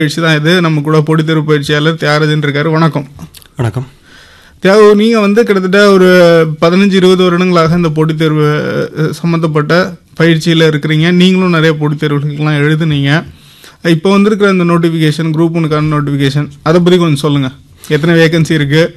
பயிற்சி தான் இது நம்ம கூட போட்டித் தேர்வு பயிற்சியாளர் தியாகராஜன் இருக்காரு வணக்கம் வணக்கம் தியாகு நீங்கள் வந்து கிட்டத்தட்ட ஒரு பதினஞ்சு இருபது வருடங்களாக இந்த போட்டித் தேர்வு அஹ், சம்மந்தப்பட்ட பயிற்சியில் இருக்கிறீங்க நீங்களும் நிறைய போட்டித் தேர்வுகளுக்கெல்லாம் எழுதுனீங்க இப்போ வந்திருக்கிற இந்த நோட்டிஃபிகேஷன் குரூப் ஒன்றுக்கான நோட்டிஃபிகேஷன் அதை பற்றி கொஞ்சம் சொல்லுங்கள் எத்தனை வேகன்சி இருக்குது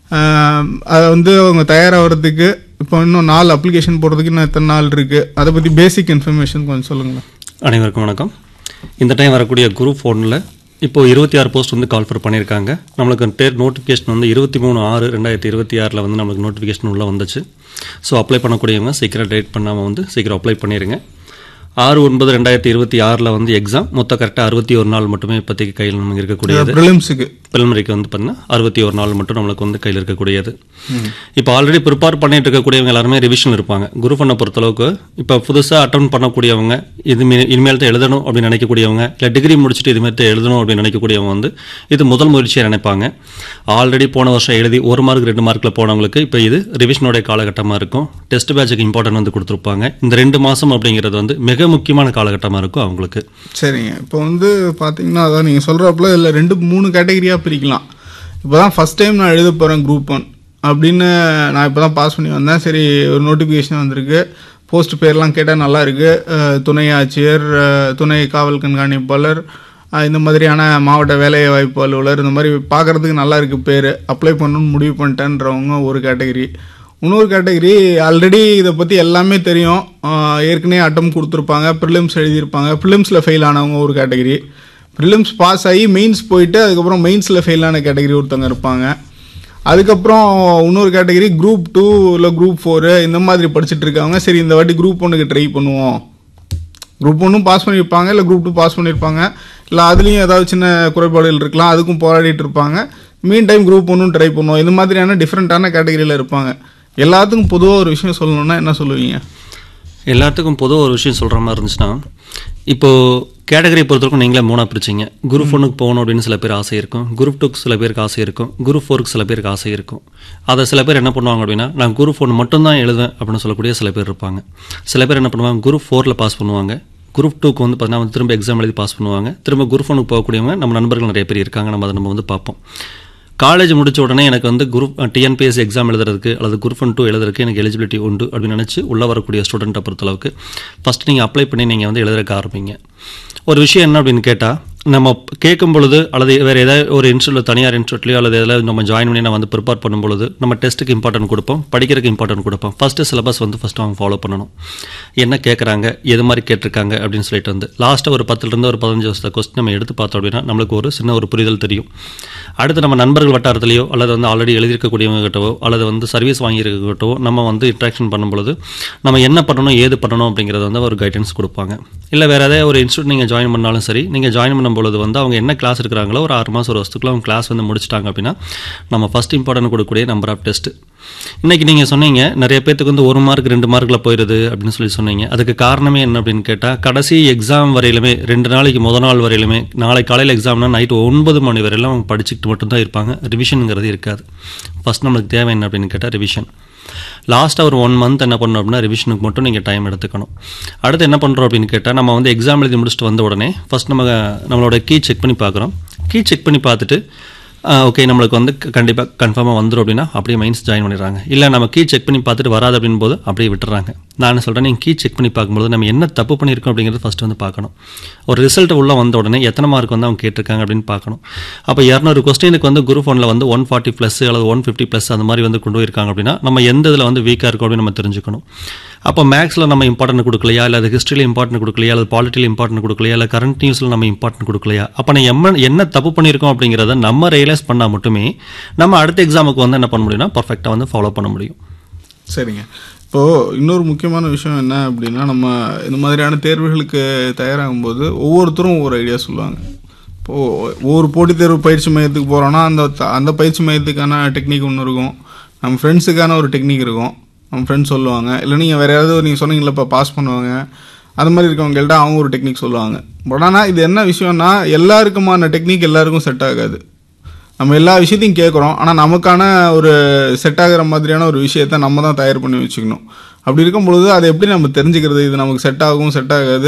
அதை வந்து அவங்க தயாராகிறதுக்கு இப்போ இன்னும் நாலு அப்ளிகேஷன் போடுறதுக்கு இன்னும் எத்தனை நாள் இருக்குது அதை பற்றி பேசிக் இன்ஃபர்மேஷன் கொஞ்சம் சொல்லுங்களேன் அனைவருக்கும் வணக்கம் இந்த டைம் வரக்கூடிய குரூப் ஃபோனில் இப்போ இருபத்தி ஆறு போஸ்ட் வந்து கால்ஃபர் பண்ணியிருக்காங்க நம்மளுக்கு டேர் நோட்டிஃபிகேஷன் வந்து இருபத்தி மூணு ஆறு ரெண்டாயிரத்தி இருபத்தி ஆறில் வந்து நம்மளுக்கு நோட்டிஃபிகேஷன் உள்ளே வந்துச்சு ஸோ அப்ளை பண்ணக்கூடியவங்க சீக்கிரம் டேட் பண்ணாமல் வந்து சீக்கிரம் அப்ளை பண்ணிடுங்க ஆறு ஒன்பது ரெண்டாயிரத்தி இருபத்தி ஆறில் வந்து எக்ஸாம் மொத்தம் கரெக்டாக அறுபத்தி ஒரு நாள் மட்டுமே இப்போதைக்கு கையில் நமக்கு இருக்கக்கூடியது ப்ரிலிம்ஸுக்கு பிலிமரிக்கு வந்து பார்த்தீங்கன்னா அறுபத்தி ஒரு நாள் மட்டும் நம்மளுக்கு வந்து கையில் இருக்கக்கூடியது இப்போ ஆல்ரெடி ப்ரிப்பேர் பண்ணிட்டு இருக்கக்கூடியவங்க எல்லாருமே ரிவிஷன் இருப்பாங்க குரூப் ஒன்னை பொறுத்தளவுக்கு இப்போ புதுசாக அட்டன் பண்ணக்கூடியவங்க இது மீ- இனிமேல் தான் எழுதணும் அப்படின்னு நினைக்கக்கூடியவங்க இல்லை டிகிரி முடிச்சுட்டு இதுமாரி தான் எழுதணும் அப்படின்னு நினைக்கக்கூடியவங்க வந்து இது முதல் முயற்சியாக நினைப்பாங்க ஆல்ரெடி போன வருஷம் எழுதி ஒரு மார்க் ரெண்டு மார்க்கில் போனவங்களுக்கு இப்போ இது ரிவிஷனுடைய காலகட்டமாக இருக்கும் டெஸ்ட் பேட்சுக்கு இம்பார்ட்டன்ட் வந்து கொடுத்துருப்பாங்க இந்த ரெண்டு மாதம் அப்படிங்கிறது வந்து மிக முக்கியமான காலகட்டமாக இருக்கும் அவங்களுக்கு சரிங்க இப்போ வந்து பார்த்தீங்கன்னா அதான் நீங்கள் சொல்கிறப்பல இதில் ரெண்டு மூணு கேட்டகரியாக பிரிக்கலாம் இப்போ தான் ஃபஸ்ட் டைம் நான் எழுத போகிறேன் குரூப் ஒன் அப்படின்னு நான் இப்போ தான் பாஸ் பண்ணி வந்தேன் சரி ஒரு நோட்டிஃபிகேஷன் வந்திருக்கு போஸ்ட் பேர்லாம் கேட்டால் நல்லா இருக்கு அஹ், துணை ஆட்சியர் அஹ், துணை காவல் கண்காணிப்பாளர் அஹ், இந்த மாதிரியான மாவட்ட வேலை வாய்ப்பு அலுவலர் இந்த மாதிரி பார்க்குறதுக்கு நல்லா இருக்கு பேர் அப்ளை பண்ணணும்னு முடிவு பண்ணிட்டேன்றவங்க ஒரு கேட்டகரி இன்னொரு கேட்டகரி ஆல்ரெடி இதை பற்றி எல்லாமே தெரியும் ஆஹ் ஏற்கனவே அட்டம் கொடுத்துருப்பாங்க ப்ரிலிம்ஸ் எழுதியிருப்பாங்க ப்ரிலிம்ஸில் ஃபெயில் ஆனவங்க ஒரு கேட்டகரி ப்ரிலிம்ஸ் பாஸ் ஆகி மெயின்ஸ் போயிட்டு அதுக்கப்புறம் மெயின்ஸில் ஃபெயில் ஆன கேட்டகரி ஒருத்தவங்க இருப்பாங்க அதுக்கப்புறம் இன்னொரு கேட்டகரி குரூப் டூ இல்லை குரூப் ஃபோரு இந்த மாதிரி படிச்சுட்டு இருக்காங்க சரி இந்த வாட்டி குரூப் ஒன்றுக்கு ட்ரை பண்ணுவோம் குரூப் ஒன்றும் பாஸ் பண்ணியிருப்பாங்க இல்லை குரூப் டூ பாஸ் பண்ணியிருப்பாங்க இல்லை அதுலேயும் ஏதாவது சின்ன குறைபாடுகள் இருக்கலாம் அதுக்கும் போராடிட்டு இருப்பாங்க மீன் டைம் குரூப் ஒன்றும் ட்ரை பண்ணுவோம் இந்த மாதிரியான டிஃப்ரெண்ட்டான கேட்டகரியில் இருப்பாங்க எல்லாத்துக்கும் பொதுவாக ஒரு விஷயம் சொல்லணும்னா என்ன சொல்லுவீங்க எல்லாத்துக்கும் பொதுவாக ஒரு விஷயம் சொல்கிற மாதிரி இருந்துச்சுன்னா இப்போது கேட்டகரி பொறுத்தவரைக்கும் நீங்களே மூணாக பிரிச்சிங்க குரூப் ஒன்றுக்கு போகணும் அப்படின்னு சில பேர் ஆசை இருக்கும் குரூப் டூக்கு சில பேருக்கு ஆசை இருக்கும் குரூப் ஃபோருக்கு சில பேருக்கு ஆசை இருக்கும் அதை சில பேர் என்ன பண்ணுவாங்க அப்படின்னா நான் குரூப் ஒன் மட்டும்தான் எழுதுவேன் அப்படின்னு சொல்லக்கூடிய சில பேர் இருப்பாங்க சில பேர் என்ன பண்ணுவாங்க குரூப் ஃபோரில் பாஸ் பண்ணுவாங்க குரூப் டூக்கு வந்து பார்த்தீங்கன்னா வந்து திரும்ப எக்ஸாம் எழுதி பாஸ் பண்ணுவாங்க திரும்ப குரூப் ஒனுக்கு போகக்கூடியவங்க நம்ம நண்பர்கள் நிறைய பேர் இருக்காங்க நம்ம அதை நம்ம வந்து பார்ப்போம் காலேஜ் முடிச்ச உடனே எனக்கு வந்து குரூப் டிஎன்பிஎஸ்சி எக்ஸாம் எழுதுறதுக்கு அல்லது குரூப் ஒன் டூ எழுதுறதுக்கு எனக்கு எலிஜிபிலிட்டி உண்டு அப்படின்னு நினச்சி உள்ளே வரக்கூடிய ஸ்டூடெண்ட்டை பொறுத்தளவுக்கு ஃபஸ்ட் நீங்கள் அப்ளை பண்ணி நீங்கள் வந்து எழுதுறதுக்கு ஆரம்பிங்க ஒரு விஷயம் என்ன அப்படின்னு கேட்டால் நம்ம கேட்கும் பொழுது அல்லது வேறு ஏதாவது ஒரு இன்ஸ்டியூட்டில் தனியார் இன்ஸ்டியூட்லையோ அல்லது எதாவது நம்ம ஜாயின் பண்ணி நம்ம வந்து ப்ரிப்பேர் பண்ணும் பொழுது நம்ம டெஸ்ட்டுக்கு இம்பார்ட்டன்ட் கொடுப்போம் படிக்கிறதுக்கு இம்பார்ட்டன்ட் கொடுப்போம் ஃபஸ்ட்டு சிலபஸ் வந்து ஃபஸ்ட்டு அவங்க ஃபாலோ பண்ணணும் என்ன கேட்குறாங்க எது மாதிரி கேட்டிருக்காங்க அப்படின்னு சொல்லிட்டு வந்து லாஸ்ட்டாக ஒரு பத்துலேருந்து ஒரு பதினஞ்சு வருஷத்தை கொஸ்டின் நம்ம எடுத்து பார்த்தோம் அப்படின்னா நம்மளுக்கு ஒரு சின்ன ஒரு புரிதல் தெரியும் அடுத்து நம்ம நண்பர்கள் வட்டாரத்திலேயோ அல்லது வந்து ஆல்ரெடி எழுதியிருக்கக்கூடியவங்க கிட்டவோ அல்லது வந்து சர்வீஸ் வாங்கியிருக்கட்டோ நம்ம வந்து இன்ட்ராக்ஷன் பண்ணும் பொழுது நம்ம என்ன பண்ணணும் ஏது பண்ணணும் அப்படிங்கிறத வந்து ஒரு கைடன்ஸ் கொடுப்பாங்க இல்லை வேறு ஏதாவது ஒரு இன்ஸ்டியூட் நீங்கள் ஜாயின் பண்ணாலும் சரி நீங்கள் ஜாயின் பண்ணும் பொழுது வந்து அவங்க என்ன கிளாஸ் இருக்கிறாங்களோ ஒரு ஆறு மாதம் ஒரு வருஷத்துக்குள்ள அவங்க கிளாஸ் வந்து முடிச்சிட்டாங்க அப்படின்னா நம்ம ஃபஸ்ட் இம்பார்ட்டன்ட் கொடுக்கக்கூடிய நம்பர் ஆஃப் டெஸ்ட் இன்னைக்கு நீங்கள் சொன்னீங்க நிறைய பேத்துக்கு வந்து ஒரு மார்க் ரெண்டு மார்க்கில் போயிடுது அப்படின்னு சொல்லி சொன்னீங்க அதுக்கு காரணமே என்ன அப்படின்னு கேட்டால் கடைசி எக்ஸாம் வரையிலுமே ரெண்டு நாளைக்கு முத நாள் வரையிலுமே நாளை காலையில் எக்ஸாம்னா நைட்டு ஒன்பது மணி வரையிலும் அவங்க படிச்சுக்கிட்டு மட்டும்தான் இருப்பாங்க ரிவிஷனுங்கிறது இருக்காது ஃபர்ஸ்ட் நம்மளுக்கு தேவை என்ன அப்படின்னு கேட்டால் ரிவிஷன் லாஸ்ட்டாக ஒரு ஒன் மந்த் என்ன பண்ணணும் அப்படின்னா ரிவிஷனுக்கு மட்டும் நீங்கள் டைம் எடுத்துக்கணும் அடுத்து என்ன பண்ணுறோம் அப்படின்னு கேட்டால் நம்ம வந்து எக்ஸாம் எழுதி முடிச்சுட்டு வந்த உடனே ஃபர்ஸ்ட் நம்ம நம்மளோட கீ செக் பண்ணி பார்க்குறோம் கீ செக் பண்ணி பார்த்துட்டு ஓகே நம்மளுக்கு வந்து கண்டிப்பாக கன்ஃபார்மாக வந்துடும் அப்படின்னா அப்படியே மைன்ஸ் ஜாயின் பண்ணிடுறாங்க இல்லை நம்ம கீ செக் பண்ணி பார்த்துட்டு வராது அப்படின் போது அப்படியே விட்டுறாங்க நான் என்ன சொல்கிறேன் நீங்கள் கீ செக் பண்ணி பார்க்கும்போது நம்ம என்ன தப்பு பண்ணியிருக்கோம் அப்படிங்கிறது ஃபஸ்ட்டு வந்து பார்க்கணும் ஒரு ரிசல்ட் உள்ளே வந்த உடனே எத்தனை மார்க் வந்து அவங்க கேட்டிருக்காங்க அப்படின்னு பார்க்கணும் அப்போ இரநூறு கொஸ்டினுக்கு வந்து குரூப் ஒன்ல வந்து ஒன் ஃபார்ட்டி ப்ளஸ் அல்லது ஒன் ஃபிஃப்டி ப்ளஸ் அந்த மாதிரி வந்து கொண்டு போயிருக்காங்க அப்படின்னா நம்ம எந்த இதில் வந்து வீக்காக இருக்கோம் அப்படின்னு நம்ம தெரிஞ்சுக்கணும் அப்போ மேக்ஸில் நம்ம இம்பார்ட்டன்ட் கொடுக்கலையா இல்லை அது ஹிஸ்ட்ரியில் இம்பார்ட்டன்ட் கொடுக்கலையா அல்லது பாலிட்டியில் இம்பார்ட்டன்ட் கொடுக்கலையா இல்லை கரண்ட் நியூஸில் நம்ம இம்பார்ட்டன்ட் கொடுக்கலையா அப்போ நம்ம எம்ம என்ன தப்பு பண்ணியிருக்கோம் அப்படிங்கிறத நம்ம ரியலைஸ் பண்ணால் மட்டுமே நம்ம அடுத்த எக்ஸாமுக்கு வந்து என்ன பண்ண முடியும்னா பர்ஃபெக்டாக வந்து ஃபாலோ பண்ண முடியும் சரிங்க இப்போது இன்னொரு முக்கியமான விஷயம் என்ன அப்படின்னா நம்ம இந்த மாதிரியான தேர்வுகளுக்கு தயாராகும் போது ஒவ்வொருத்தரும் ஒவ்வொரு ஐடியா சொல்லுவாங்க இப்போது ஒவ்வொரு போட்டித் தேர்வு பயிற்சி மையத்துக்கு போகிறோன்னா அந்த த- அந்த பயிற்சி மையத்துக்கான டெக்னிக் ஒன்று இருக்கும் நம்ம ஃப்ரெண்ட்ஸுக்கான ஒரு டெக்னிக் இருக்கும் நம்ம ஃப்ரெண்ட்ஸ் சொல்லுவாங்க இல்லை நீங்கள் வேறு யாராவது நீங்கள் சொன்னீங்களா இப்போ பாஸ் பண்ணுவாங்க அது மாதிரி இருக்கவங்கள்ட்ட அவங்க ஒரு டெக்னிக் சொல்லுவாங்க பட் ஆனால் இது என்ன விஷயம்னா எல்லாருக்குமான டெக்னிக் எல்லாருக்கும் செட் ஆகாது நம்ம எல்லா விஷயத்தையும் கேட்குறோம் ஆனால் நமக்கான ஒரு செட் ஆகிற மாதிரியான ஒரு விஷயத்த நம்ம தான் தயார் பண்ணி வச்சுக்கணும் அப்படி இருக்கும் பொழுது அதை எப்படி நம்ம தெரிஞ்சுக்கிறது இது நமக்கு செட் ஆகும் செட் ஆகாது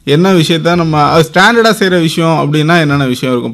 என்ன விஷயத்த நம்ம ஸ்டாண்டர்டாக செய்கிற விஷயம் அப்படின்னா என்னென்ன விஷயம் இருக்கும்